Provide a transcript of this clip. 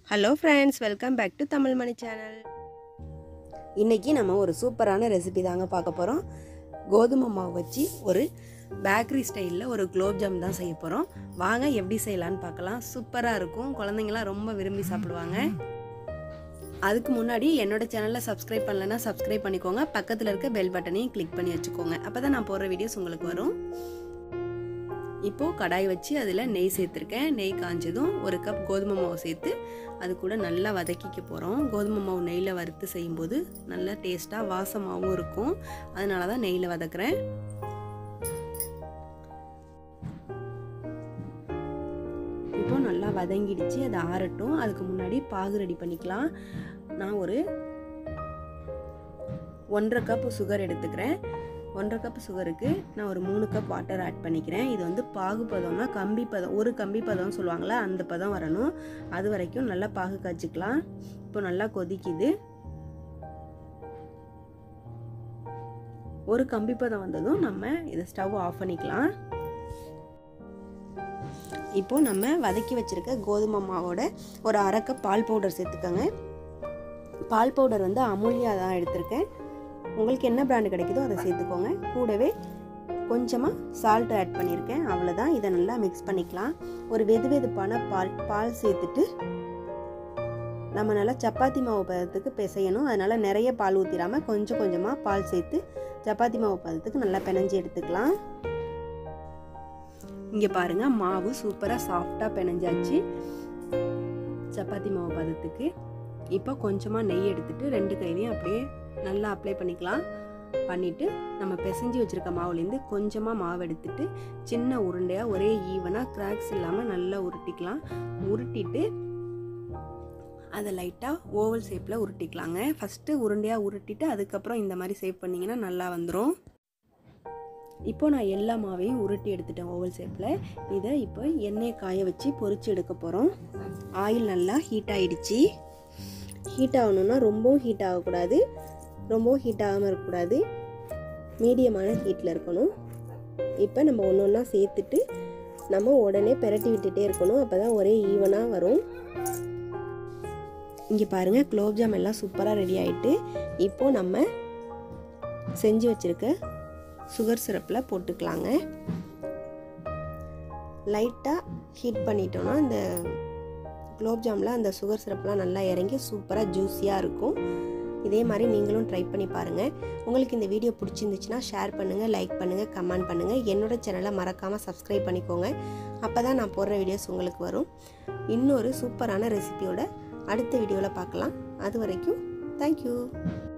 hello friends welcome back to Tamil Mani channel இன்றைக்கி நம்ம ஒரு சூப்பரான ரெசிபி தாங்க பார்க்க போகிறோம் கோதுமை மாவு வச்சு ஒரு பேக்கரி ஸ்டைலில் ஒரு குலோப் ஜாம் தான் செய்ய போகிறோம் வாங்க எப்படி செய்யலான்னு பார்க்கலாம் சூப்பராக இருக்கும் குழந்தைங்களாம் ரொம்ப விரும்பி சாப்பிடுவாங்க அதுக்கு முன்னாடி என்னோட சேனலில் சப்ஸ்கிரைப் பண்ணலன்னா சப்ஸ்கிரைப் பண்ணிக்கோங்க பக்கத்தில் இருக்க பெல் பட்டனையும் கிளிக் பண்ணி வச்சுக்கோங்க அப்போ தான் நான் போடுற வீடியோஸ் உங்களுக்கு வரும் இப்போது கடாய் வச்சு அதில் நெய் சேர்த்துருக்கேன் நெய் காஞ்சதும் ஒரு கப் கோதுமை மாவு சேர்த்து அது கூட நல்லா வதக்கிக்க போகிறோம் கோதுமை மாவு நெய்யில் வறுத்து செய்யும்போது நல்லா டேஸ்ட்டாக வாசமாகவும் இருக்கும் அதனால தான் நெய்யில் வதக்குறேன் இப்போ நல்லா வதங்கிடுச்சு அது ஆறட்டும் அதுக்கு முன்னாடி பாகு ரெடி பண்ணிக்கலாம் நான் ஒரு ஒன்றரை கப் சுகர் எடுத்துக்கிறேன் ஒன்றரை கப் சுகருக்கு நான் ஒரு மூணு கப் வாட்டர் ஆட் பண்ணிக்கிறேன் இது வந்து பாகு பதம்னா கம்பி பதம் ஒரு கம்பி பதம் சொல்லுவாங்களா அந்த பதம் வரணும் அது வரைக்கும் நல்லா பாகு காய்ச்சிக்கலாம் இப்போ நல்லா கொதிக்குது ஒரு கம்பி பதம் வந்ததும் நம்ம இதை ஸ்டவ் ஆஃப் பண்ணிக்கலாம் இப்போ நம்ம வதக்கி வச்சிருக்க கோதுமை மாவோட ஒரு அரை கப் பால் பவுடர் சேர்த்துக்கோங்க பால் பவுடர் வந்து அமுல்யா தான் எடுத்திருக்கேன் உங்களுக்கு என்ன பிராண்டு கிடைக்குதோ அதை சேர்த்துக்கோங்க கூடவே கொஞ்சமாக சால்ட் ஆட் பண்ணியிருக்கேன் அவ்வளோதான் இதை நல்லா மிக்ஸ் பண்ணிக்கலாம் ஒரு வெது வெதுப்பான பால் பால் சேர்த்துட்டு நம்ம நல்லா சப்பாத்தி மாவு பதத்துக்கு பிசையணும் அதனால் நிறைய பால் ஊற்றிடாமல் கொஞ்சம் கொஞ்சமாக பால் சேர்த்து சப்பாத்தி மாவு பதத்துக்கு நல்லா பிணைஞ்சி எடுத்துக்கலாம் இங்கே பாருங்கள் மாவு சூப்பராக சாஃப்டாக பிணைஞ்சாச்சு சப்பாத்தி மாவு பதத்துக்கு இப்போ கொஞ்சமாக நெய் எடுத்துட்டு ரெண்டு கையிலையும் அப்படியே நல்லா அப்ளை பண்ணிக்கலாம் பண்ணிவிட்டு நம்ம பிசைஞ்சு வச்சுருக்க மாவுலேருந்து கொஞ்சமாக மாவு எடுத்துட்டு சின்ன உருண்டையாக ஒரே ஈவனாக கிராக்ஸ் இல்லாமல் நல்லா உருட்டிக்கலாம் உருட்டிட்டு அதை லைட்டாக ஓவல் ஷேப்பில் உருட்டிக்கலாங்க ஃபஸ்ட்டு உருண்டையாக உருட்டிட்டு அதுக்கப்புறம் இந்த மாதிரி சேவ் பண்ணிங்கன்னா நல்லா வந்துடும் இப்போ நான் எல்லா மாவையும் உருட்டி எடுத்துட்டேன் ஓவல் ஷேப்பில் இதை இப்போ எண்ணெயை காய வச்சு பொரிச்சு எடுக்க போகிறோம் ஆயில் நல்லா ஹீட் ஆகிடுச்சி ஹீட் ஆகணுன்னா ரொம்பவும் ஹீட் ஆகக்கூடாது ரொம்பவும் ஹீட் ஆகாமல் இருக்கக்கூடாது மீடியமான ஹீட்டில் இருக்கணும் இப்போ நம்ம ஒன்று ஒன்றா சேர்த்துட்டு நம்ம உடனே பெரட்டி விட்டுட்டே இருக்கணும் அப்போ தான் ஒரே ஈவனாக வரும் இங்கே பாருங்கள் குலோப்ஜாம் எல்லாம் சூப்பராக ரெடி ஆகிட்டு இப்போது நம்ம செஞ்சு வச்சுருக்க சுகர் சிரப்பில் போட்டுக்கலாங்க லைட்டாக ஹீட் பண்ணிட்டோன்னா இந்த குலோப்ஜாமில் அந்த சுகர் சிரப்லாம் நல்லா இறங்கி சூப்பராக ஜூஸியாக இருக்கும் இதே மாதிரி நீங்களும் ட்ரை பண்ணி பாருங்கள் உங்களுக்கு இந்த வீடியோ பிடிச்சிருந்துச்சுன்னா ஷேர் பண்ணுங்கள் லைக் பண்ணுங்கள் கமெண்ட் பண்ணுங்கள் என்னோட சேனலை மறக்காமல் சப்ஸ்கிரைப் பண்ணிக்கோங்க அப்போ தான் நான் போடுற வீடியோஸ் உங்களுக்கு வரும் இன்னொரு சூப்பரான ரெசிபியோட அடுத்த வீடியோவில் பார்க்கலாம் அது வரைக்கும் தேங்க்யூ